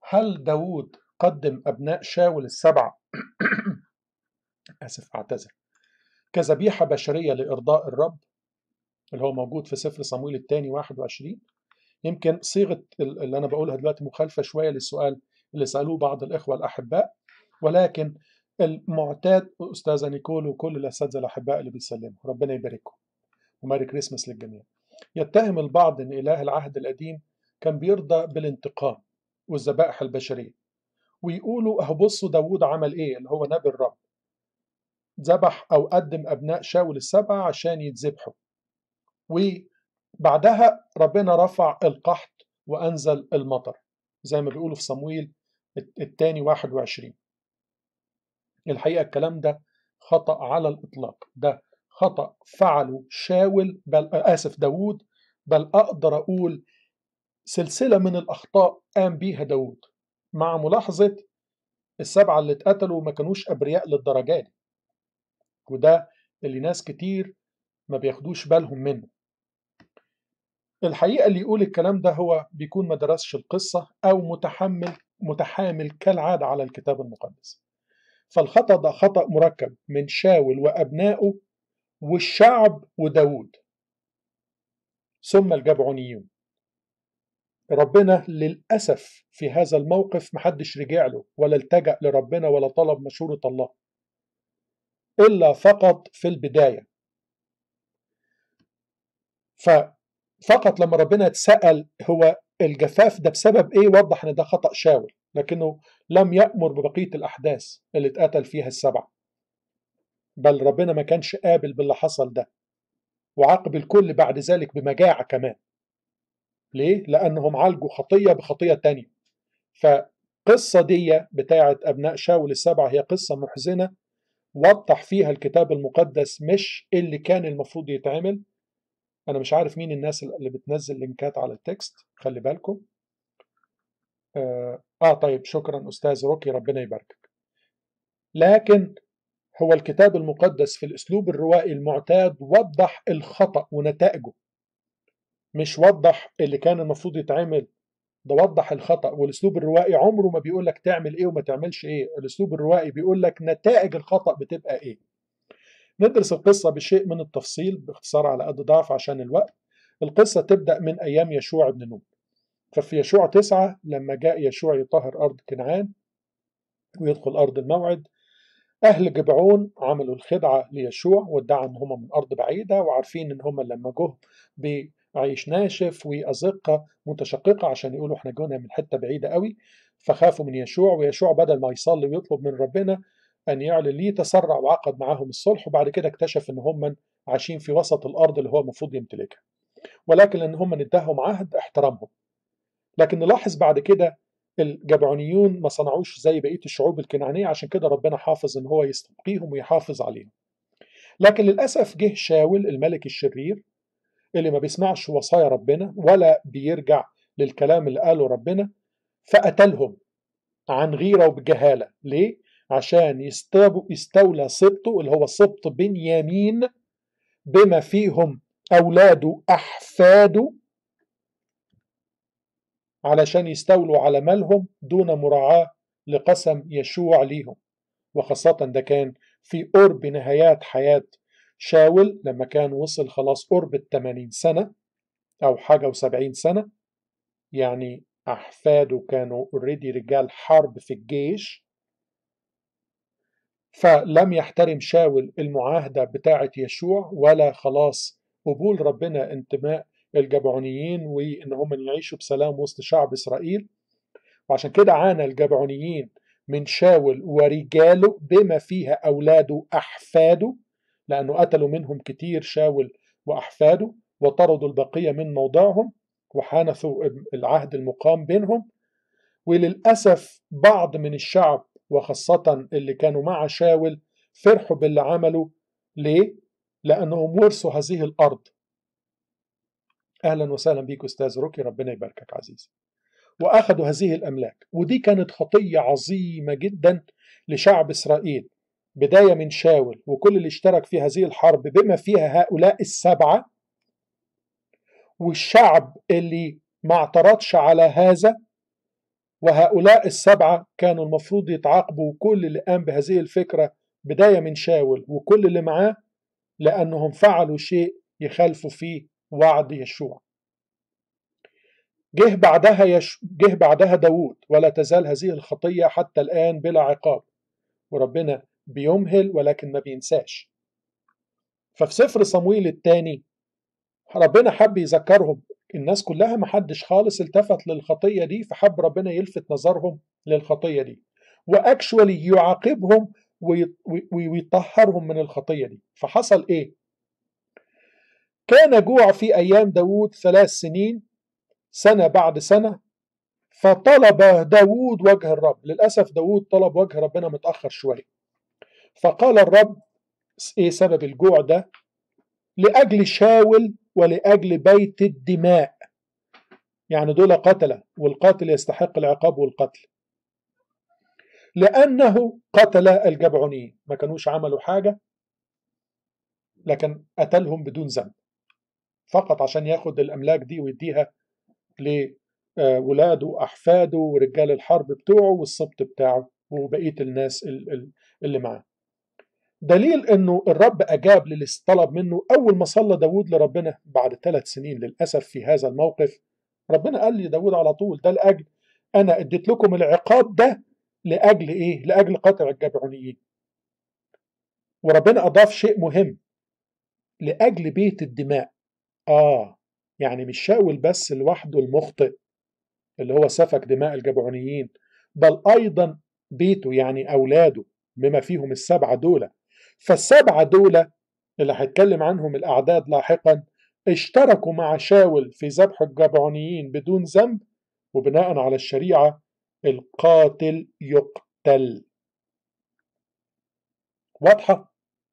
هل داود قدم أبناء شاول السبعة آسف أعتذر كذبيحة بشرية لإرضاء الرب اللي هو موجود في سفر صمويل الثاني 21 يمكن صيغة اللي أنا بقولها دلوقتي مخالفة شوية للسؤال اللي سألوه بعض الإخوة الأحباء ولكن المعتاد أستاذة نيكول وكل الأساتذة الأحباء اللي بيسلموا ربنا يبارككم وماري كريسماس للجميع يتهم البعض أن إله العهد القديم كان بيرضى بالانتقام والذبائح البشرية ويقولوا أهو بصوا داوود عمل إيه اللي هو نبي الرب ذبح أو قدم أبناء شاول السبعة عشان يتذبحوا وبعدها ربنا رفع القحط وأنزل المطر زي ما بيقولوا في صمويل الثاني 21 الحقيقة الكلام ده خطأ على الإطلاق ده خطأ فعله شاول بل آسف داوود بل أقدر أقول سلسلة من الأخطاء قام بيها داوود مع ملاحظة السبعة اللي اتقتلوا ما كانوش أبرياء للدرجة دي وده اللي ناس كتير ما بياخدوش بالهم منه الحقيقة اللي يقول الكلام ده هو بيكون ما درسش القصة أو متحمل متحامل كالعادة على الكتاب المقدس فالخطأ ده خطأ مركب من شاول وأبنائه والشعب وداود ثم الجبعونيون ربنا للأسف في هذا الموقف محدش رجع له ولا التجأ لربنا ولا طلب مشورة الله إلا فقط في البداية ففقط لما ربنا اتسأل هو الجفاف ده بسبب إيه وضح إن ده خطأ شاول لكنه لم يأمر ببقية الأحداث اللي اتقتل فيها السبعة بل ربنا ما كانش قابل باللي حصل ده وعاقب الكل بعد ذلك بمجاعة كمان ليه؟ لأنهم عالجوا خطية بخطية تانية فقصة دي بتاعة أبناء شاول السبعة هي قصة محزنة وضح فيها الكتاب المقدس مش اللي كان المفروض يتعمل أنا مش عارف مين الناس اللي بتنزل لينكات على التكست خلي بالكم آه, آه طيب شكرا أستاذ روكي ربنا يباركك لكن هو الكتاب المقدس في الأسلوب الروائي المعتاد وضح الخطأ ونتائجه مش وضح اللي كان المفروض يتعمل ده وضح الخطأ والأسلوب الروائي عمره ما بيقول لك تعمل إيه وما تعملش إيه الأسلوب الروائي بيقول لك نتائج الخطأ بتبقى إيه ندرس القصة بشيء من التفصيل باختصار على قد ضعف عشان الوقت القصة تبدأ من أيام يشوع بن نون ففي يشوع تسعة لما جاء يشوع يطهر أرض كنعان ويدخل أرض الموعد أهل جبعون عملوا الخدعة ليشوع وادعوا إن هم من أرض بعيدة وعارفين إن هم لما جه بعيش ناشف وأزقة متشققة عشان يقولوا إحنا جونا من حتة بعيدة قوي فخافوا من يشوع ويشوع بدل ما يصلي ويطلب من ربنا أن يعلن ليه تسرع وعقد معاهم الصلح وبعد كده اكتشف إن هم عايشين في وسط الأرض اللي هو المفروض يمتلكها ولكن لأن هم نداهم عهد احترمهم لكن نلاحظ بعد كده الجبعونيون ما صنعوش زي بقيه الشعوب الكنعانيه عشان كده ربنا حافظ ان هو يستبقيهم ويحافظ عليهم. لكن للاسف جه شاول الملك الشرير اللي ما بيسمعش وصايا ربنا ولا بيرجع للكلام اللي قاله ربنا فقتلهم عن غيره وبجهاله، ليه؟ عشان يستولى سبطه اللي هو سبط بنيامين بما فيهم اولاده احفاده علشان يستولوا على مالهم دون مراعاة لقسم يشوع ليهم وخاصة ده كان في قرب نهايات حياة شاول لما كان وصل خلاص قرب الثمانين سنة أو حاجة وسبعين سنة يعني أحفاده كانوا اوريدي رجال حرب في الجيش فلم يحترم شاول المعاهدة بتاعة يشوع ولا خلاص قبول ربنا انتماء الجبعونيين وان هم يعيشوا بسلام وسط شعب اسرائيل وعشان كده عانى الجبعونيين من شاول ورجاله بما فيها اولاده احفاده لانه قتلوا منهم كتير شاول واحفاده وطردوا البقيه من موضعهم وحانثوا العهد المقام بينهم وللاسف بعض من الشعب وخاصه اللي كانوا مع شاول فرحوا باللي عملوا ليه؟ لانهم ورثوا هذه الارض اهلا وسهلا بيك استاذ روكي ربنا يباركك عزيزي واخذوا هذه الاملاك ودي كانت خطيه عظيمه جدا لشعب اسرائيل بدايه من شاول وكل اللي اشترك في هذه الحرب بما فيها هؤلاء السبعه والشعب اللي ما اعترضش على هذا وهؤلاء السبعة كانوا المفروض يتعاقبوا كل اللي قام بهذه الفكرة بداية من شاول وكل اللي معاه لأنهم فعلوا شيء يخالفوا فيه وعد يشوع جه بعدها يش... جه بعدها داوود ولا تزال هذه الخطية حتى الآن بلا عقاب وربنا بيمهل ولكن ما بينساش ففي سفر صمويل الثاني ربنا حب يذكرهم الناس كلها ما حدش خالص التفت للخطية دي فحب ربنا يلفت نظرهم للخطية دي واكشولي يعاقبهم ويطهرهم من الخطية دي فحصل ايه كان جوع في ايام داود ثلاث سنين سنة بعد سنة فطلب داود وجه الرب للأسف داود طلب وجه ربنا متأخر شوية فقال الرب ايه سبب الجوع ده لأجل شاول ولأجل بيت الدماء يعني دول قتلة والقاتل يستحق العقاب والقتل لأنه قتل الجبعونيين ما كانوش عملوا حاجة لكن قتلهم بدون ذنب فقط عشان ياخد الأملاك دي ويديها لولاده وأحفاده ورجال الحرب بتوعه والسبط بتاعه وبقية الناس اللي معاه دليل انه الرب اجاب للي طلب منه اول ما صلى داود لربنا بعد ثلاث سنين للاسف في هذا الموقف ربنا قال لداود على طول ده لاجل انا اديت لكم العقاب ده لاجل ايه لاجل قطع الجبعونيين وربنا اضاف شيء مهم لاجل بيت الدماء اه يعني مش شاول بس لوحده المخطئ اللي هو سفك دماء الجبعونيين بل ايضا بيته يعني اولاده بما فيهم السبعه دول فالسبعة دول اللي هيتكلم عنهم الأعداد لاحقا اشتركوا مع شاول في ذبح الجبعونيين بدون ذنب وبناء على الشريعة القاتل يقتل واضحة؟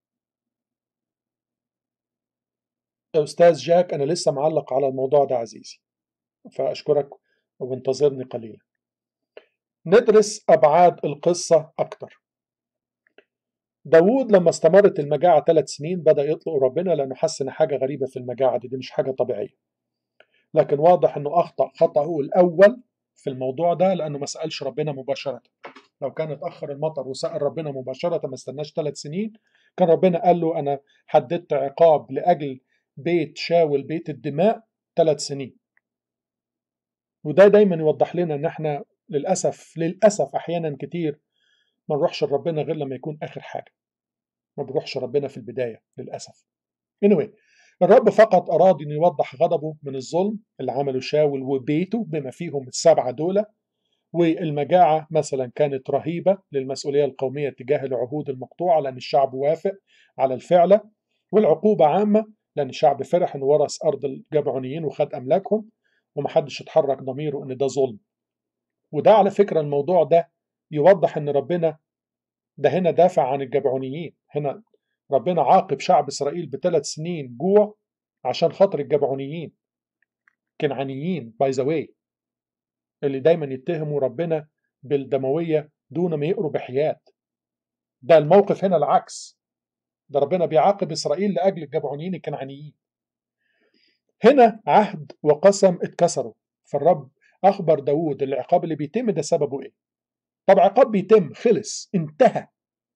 أستاذ جاك أنا لسه معلق على الموضوع ده عزيزي فأشكرك وانتظرني قليلا ندرس أبعاد القصة أكتر داوود لما استمرت المجاعة ثلاث سنين بدأ يطلق ربنا لأنه حس إن حاجة غريبة في المجاعة دي, دي مش حاجة طبيعية لكن واضح إنه أخطأ خطأه الأول في الموضوع ده لأنه ما سألش ربنا مباشرة لو كان اتأخر المطر وسأل ربنا مباشرة ما استناش ثلاث سنين كان ربنا قال له أنا حددت عقاب لأجل بيت شاول بيت الدماء ثلاث سنين وده دايما يوضح لنا ان احنا للاسف للاسف احيانا كتير ما نروحش لربنا غير لما يكون اخر حاجه ما بروحش ربنا في البدايه للاسف anyway الرب فقط اراد ان يوضح غضبه من الظلم اللي عمله شاول وبيته بما فيهم السبعه دول والمجاعه مثلا كانت رهيبه للمسؤوليه القوميه تجاه العهود المقطوعه لان الشعب وافق على الفعل والعقوبه عامه لان الشعب فرح انه ورث ارض الجبعونيين وخد املاكهم ومحدش اتحرك ضميره ان ده ظلم وده على فكره الموضوع ده يوضح ان ربنا ده هنا دافع عن الجبعونيين هنا ربنا عاقب شعب اسرائيل بثلاث سنين جوع عشان خاطر الجبعونيين كنعانيين باي ذا واي اللي دايما يتهموا ربنا بالدمويه دون ما يقروا بحياد ده الموقف هنا العكس ده ربنا بيعاقب اسرائيل لاجل الجبعونيين الكنعانيين هنا عهد وقسم اتكسروا فالرب اخبر داود العقاب اللي بيتم ده سببه ايه طب عقاب بيتم خلص انتهى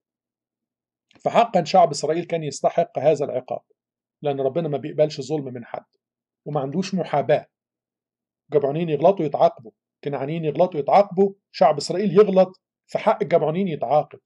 فحقا شعب اسرائيل كان يستحق هذا العقاب لان ربنا ما بيقبلش ظلم من حد وما عندوش محاباه جبعونين يغلطوا يتعاقبوا كنعانيين يغلطوا يتعاقبوا شعب اسرائيل يغلط في حق الجبعونين يتعاقب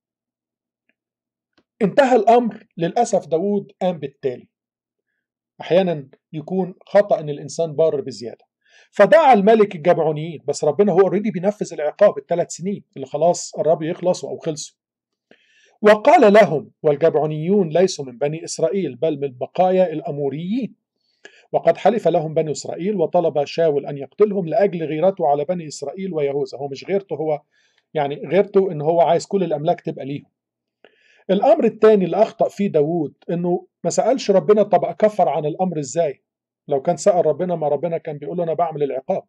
انتهى الامر للاسف داود قام بالتالي احيانا يكون خطا ان الانسان بار بزياده فدعا الملك الجبعونيين بس ربنا هو اوريدي بينفذ العقاب الثلاث سنين اللي خلاص قربوا يخلصوا او خلصوا وقال لهم والجبعونيون ليسوا من بني اسرائيل بل من بقايا الاموريين وقد حلف لهم بني اسرائيل وطلب شاول ان يقتلهم لاجل غيرته على بني اسرائيل ويهوذا هو مش غيرته هو يعني غيرته ان هو عايز كل الاملاك تبقى ليهم الامر الثاني اللي اخطا فيه داوود انه ما سالش ربنا طب اكفر عن الامر ازاي لو كان سال ربنا ما ربنا كان بيقول له انا بعمل العقاب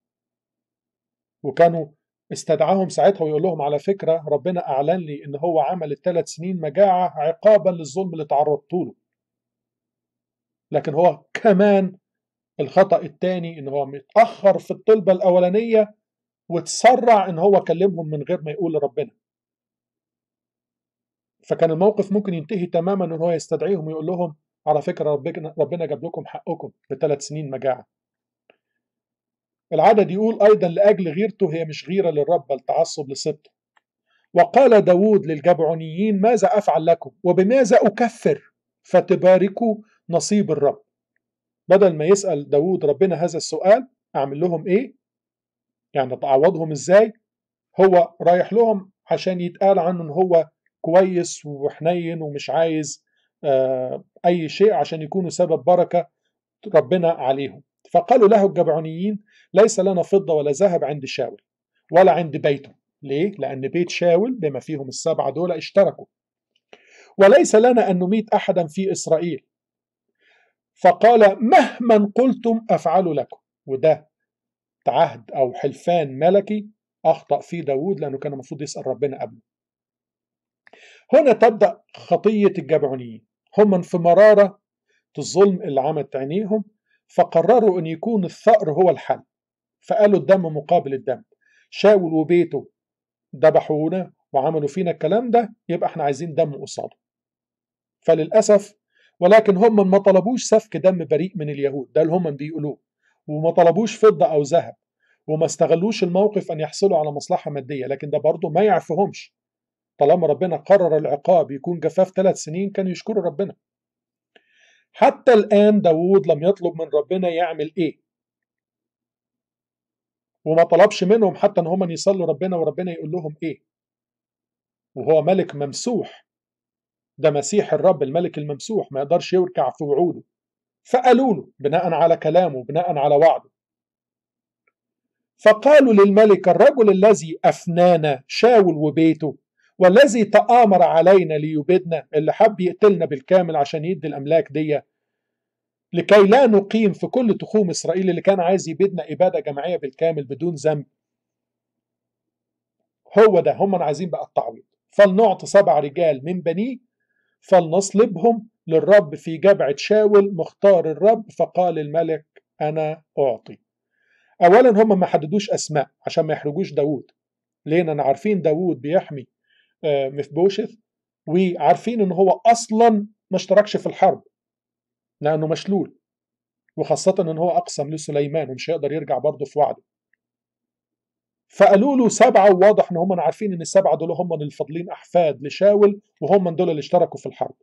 وكانوا استدعاهم ساعتها ويقول لهم على فكره ربنا اعلن لي ان هو عمل الثلاث سنين مجاعه عقابا للظلم اللي تعرضت له لكن هو كمان الخطا الثاني ان هو متاخر في الطلبه الاولانيه وتسرع ان هو كلمهم من غير ما يقول لربنا فكان الموقف ممكن ينتهي تماما ان هو يستدعيهم ويقول لهم على فكره ربنا ربنا جاب لكم حقكم بثلاث سنين مجاعه العدد يقول ايضا لاجل غيرته هي مش غيره للرب بل تعصب لسبطه وقال داود للجبعونيين ماذا افعل لكم وبماذا اكفر فتباركوا نصيب الرب بدل ما يسال داود ربنا هذا السؤال اعمل لهم ايه يعني تعوضهم ازاي هو رايح لهم عشان يتقال عنه ان هو كويس وحنين ومش عايز آه اي شيء عشان يكونوا سبب بركه ربنا عليهم فقالوا له الجبعونيين ليس لنا فضه ولا ذهب عند شاول ولا عند بيته ليه لان بيت شاول بما فيهم السبعه دول اشتركوا وليس لنا ان نميت احدا في اسرائيل فقال مهما قلتم افعل لكم وده عهد او حلفان ملكي اخطا فيه داود لانه كان المفروض يسال ربنا قبله هنا تبدا خطيه الجبعونيين هم في مراره الظلم اللي عمت عينيهم فقرروا ان يكون الثأر هو الحل فقالوا الدم مقابل الدم شاول وبيته ذبحونا وعملوا فينا الكلام ده يبقى احنا عايزين دم قصاده فللاسف ولكن هم ما طلبوش سفك دم بريء من اليهود ده اللي هم بيقولوه وما طلبوش فضه او ذهب وما استغلوش الموقف ان يحصلوا على مصلحه ماديه لكن ده برضه ما يعفهمش طالما ربنا قرر العقاب يكون جفاف ثلاث سنين كانوا يشكروا ربنا حتى الآن داود لم يطلب من ربنا يعمل إيه وما طلبش منهم حتى ان هم يصلوا ربنا وربنا يقول لهم ايه وهو ملك ممسوح ده مسيح الرب الملك الممسوح ما يقدرش يركع في وعوده فقالوا له بناء على كلامه بناء على وعده فقالوا للملك الرجل الذي أفنانا شاول وبيته والذي تآمر علينا ليبيدنا اللي حب يقتلنا بالكامل عشان يدي الأملاك دي لكي لا نقيم في كل تخوم إسرائيل اللي كان عايز يبيدنا إبادة جماعية بالكامل بدون ذنب هو ده هم عايزين بقى التعويض فلنعط سبع رجال من بنيه فلنصلبهم للرب في جبعة شاول مختار الرب فقال الملك أنا أعطي أولا هم ما حددوش أسماء عشان ما يحرجوش داود لأننا عارفين داود بيحمي مفبوشث وعارفين ان هو اصلا ما اشتركش في الحرب لانه مشلول وخاصة ان هو اقسم لسليمان ومش هيقدر يرجع برضه في وعده فقالوا له سبعة وواضح ان هم عارفين ان السبعة دول هم اللي فاضلين احفاد لشاول وهم دول اللي اشتركوا في الحرب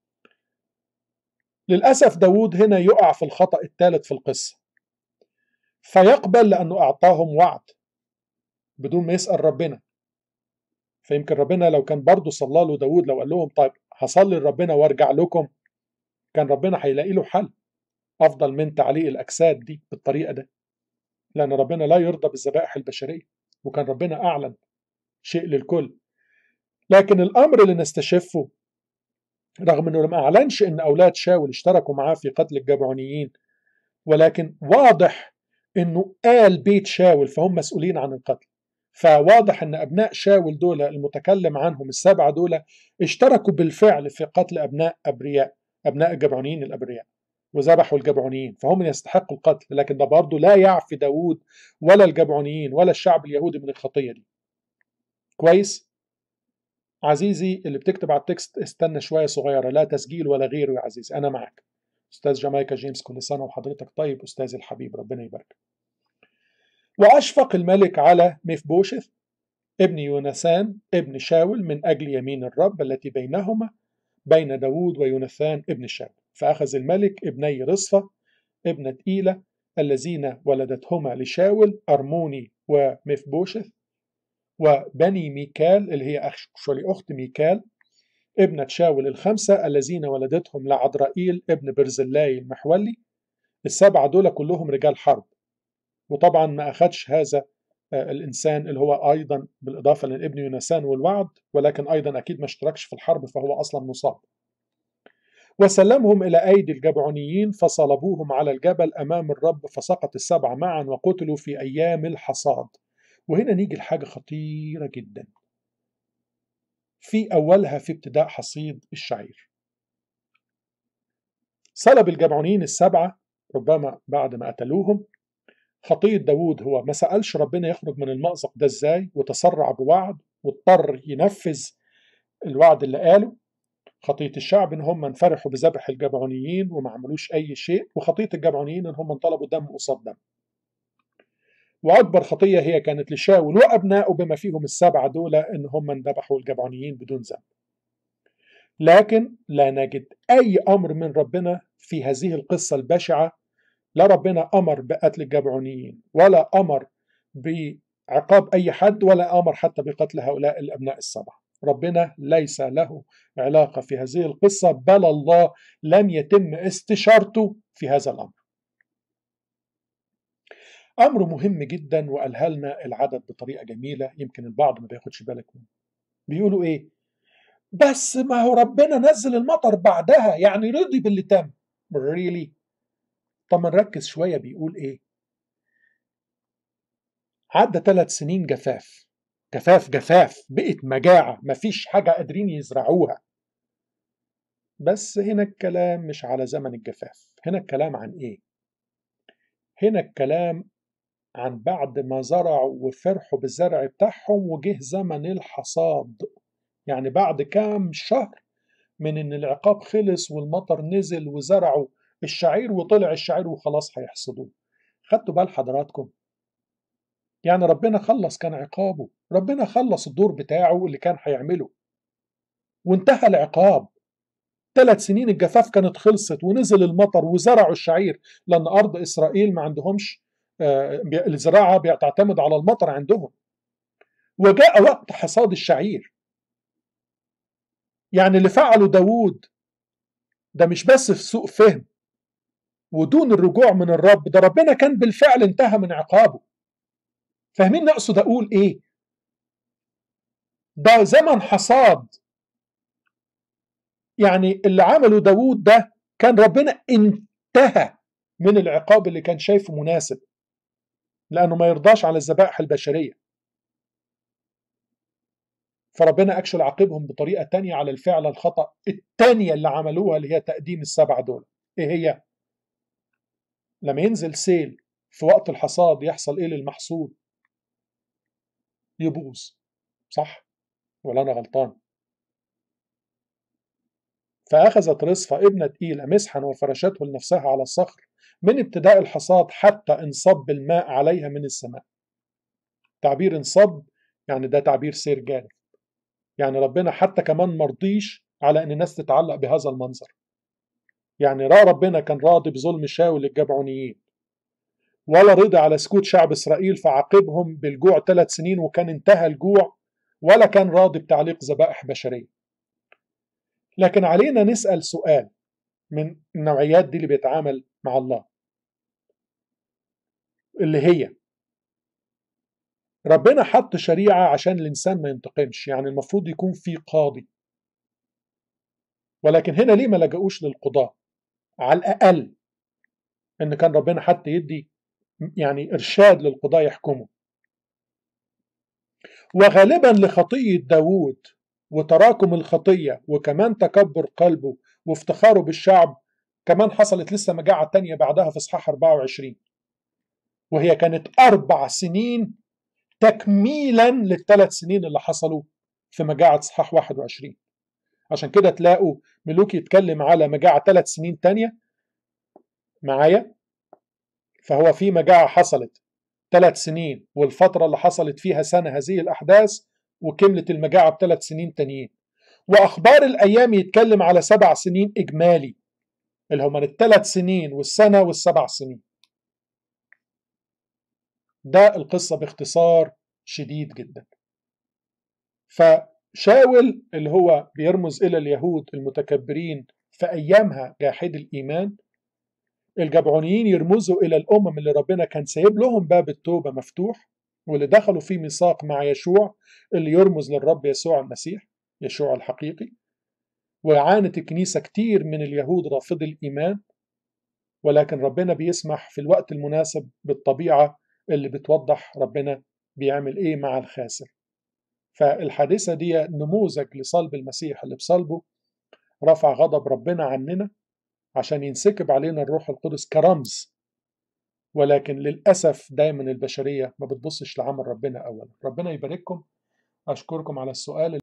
للأسف داود هنا يقع في الخطأ الثالث في القصة فيقبل لأنه أعطاهم وعد بدون ما يسأل ربنا فيمكن ربنا لو كان برضه صلى له داود لو قال لهم طيب هصلي لربنا وارجع لكم كان ربنا هيلاقي له حل افضل من تعليق الاجساد دي بالطريقه ده لان ربنا لا يرضى بالذبائح البشريه وكان ربنا اعلن شيء للكل لكن الامر اللي نستشفه رغم انه ما اعلنش ان اولاد شاول اشتركوا معاه في قتل الجبعونيين ولكن واضح انه قال بيت شاول فهم مسؤولين عن القتل فواضح ان ابناء شاول دول المتكلم عنهم السبعه دول اشتركوا بالفعل في قتل ابناء ابرياء ابناء الجبعونيين الابرياء وذبحوا الجبعونيين فهم يستحقوا القتل لكن ده برضه لا يعفي داود ولا الجبعونيين ولا الشعب اليهودي من الخطيه دي كويس عزيزي اللي بتكتب على التكست استنى شويه صغيره لا تسجيل ولا غيره يا عزيزي انا معك استاذ جامايكا جيمس كل سنه وحضرتك طيب استاذي الحبيب ربنا يبارك وأشفق الملك على ميفبوشث ابن يونسان ابن شاول من أجل يمين الرب التي بينهما بين داود ويوناثان ابن شاول فأخذ الملك ابني رصفة ابنة إيلة الذين ولدتهما لشاول أرموني وميفبوشث وبني ميكال اللي هي أخت ميكال ابنة شاول الخمسة الذين ولدتهم لعدرائيل ابن برزلاي المحولي السبعة دول كلهم رجال حرب وطبعا ما أخدش هذا الإنسان اللي هو أيضا بالإضافة لابن يونسان والوعد ولكن أيضا أكيد ما اشتركش في الحرب فهو أصلا مصاب وسلمهم إلى أيدي الجبعونيين فصلبوهم على الجبل أمام الرب فسقط السبعة معا وقتلوا في أيام الحصاد وهنا نيجي لحاجة خطيرة جدا في أولها في ابتداء حصيد الشعير صلب الجبعونيين السبعة ربما بعد ما قتلوهم خطية داوود هو ما سألش ربنا يخرج من المأزق ده ازاي وتسرع بوعد واضطر ينفذ الوعد اللي قاله خطية الشعب ان هم انفرحوا بذبح الجبعونيين وما عملوش اي شيء وخطية الجبعونيين ان هم طلبوا دم قصاد دم واكبر خطية هي كانت لشاول وابنائه بما فيهم السبعة دول ان هم انذبحوا الجبعونيين بدون ذنب لكن لا نجد اي امر من ربنا في هذه القصة البشعة لا ربنا امر بقتل الجبعونيين ولا امر بعقاب اي حد ولا امر حتى بقتل هؤلاء الابناء السبعه ربنا ليس له علاقه في هذه القصه بل الله لم يتم استشارته في هذا الامر امر مهم جدا وقالها لنا العدد بطريقه جميله يمكن البعض ما بياخدش بالك منه بيقولوا ايه بس ما هو ربنا نزل المطر بعدها يعني رضي باللي تم really طب ما نركز شوية بيقول إيه عدى ثلاث سنين جفاف جفاف جفاف بقت مجاعة مفيش حاجة قادرين يزرعوها بس هنا الكلام مش على زمن الجفاف هنا الكلام عن إيه هنا الكلام عن بعد ما زرعوا وفرحوا بالزرع بتاعهم وجه زمن الحصاد يعني بعد كام شهر من ان العقاب خلص والمطر نزل وزرعوا الشعير وطلع الشعير وخلاص هيحصدوه خدتوا بال حضراتكم يعني ربنا خلص كان عقابه ربنا خلص الدور بتاعه اللي كان هيعمله وانتهى العقاب ثلاث سنين الجفاف كانت خلصت ونزل المطر وزرعوا الشعير لأن أرض إسرائيل ما عندهمش آه الزراعة بتعتمد على المطر عندهم وجاء وقت حصاد الشعير يعني اللي فعله داوود ده مش بس في سوء فهم ودون الرجوع من الرب ده ربنا كان بالفعل انتهى من عقابه فاهمين نقصد اقول ايه ده زمن حصاد يعني اللي عمله داوود ده كان ربنا انتهى من العقاب اللي كان شايفه مناسب لانه ما يرضاش على الذبائح البشريه فربنا اكشل عاقبهم بطريقه تانية على الفعل الخطا التانية اللي عملوها اللي هي تقديم السبعه دول ايه هي لما ينزل سيل في وقت الحصاد يحصل ايه للمحصول يبوظ صح ولا انا غلطان فاخذت رصفه ابنه ايلا مسحا وفرشته لنفسها على الصخر من ابتداء الحصاد حتى انصب الماء عليها من السماء تعبير انصب يعني ده تعبير سير جانب يعني ربنا حتى كمان مرضيش على ان الناس تتعلق بهذا المنظر يعني را ربنا كان راضي بظلم شاول الجبعونيين ولا رضي على سكوت شعب اسرائيل فعاقبهم بالجوع ثلاث سنين وكان انتهى الجوع ولا كان راضي بتعليق ذبائح بشريه لكن علينا نسال سؤال من النوعيات دي اللي بيتعامل مع الله اللي هي ربنا حط شريعة عشان الإنسان ما ينتقمش يعني المفروض يكون في قاضي ولكن هنا ليه ما لجأوش للقضاء على الأقل إن كان ربنا حتى يدي يعني إرشاد للقضاء يحكمه وغالبا لخطية داوود وتراكم الخطية وكمان تكبر قلبه وافتخاره بالشعب كمان حصلت لسه مجاعة تانية بعدها في إصحاح 24 وهي كانت أربع سنين تكميلا للثلاث سنين اللي حصلوا في مجاعة صحاح 21 عشان كده تلاقوا ملوك يتكلم على مجاعة ثلاث سنين تانية معايا فهو في مجاعة حصلت ثلاث سنين والفترة اللي حصلت فيها سنة هذه الأحداث وكملت المجاعة بثلاث سنين تانيين وأخبار الأيام يتكلم على سبع سنين إجمالي اللي هم الثلاث سنين والسنة والسبع سنين ده القصة باختصار شديد جدا فشاول اللي هو بيرمز إلى اليهود المتكبرين في أيامها جاحد الإيمان الجبعونيين يرمزوا إلى الأمم اللي ربنا كان سايب لهم باب التوبة مفتوح واللي دخلوا في ميثاق مع يشوع اللي يرمز للرب يسوع المسيح يشوع الحقيقي وعانت الكنيسة كتير من اليهود رافضي الإيمان ولكن ربنا بيسمح في الوقت المناسب بالطبيعة اللي بتوضح ربنا بيعمل ايه مع الخاسر فالحادثة دي نموذج لصلب المسيح اللي بصلبه رفع غضب ربنا عننا عشان ينسكب علينا الروح القدس كرمز ولكن للأسف دايما البشرية ما بتبصش لعمل ربنا أولا ربنا يبارككم أشكركم على السؤال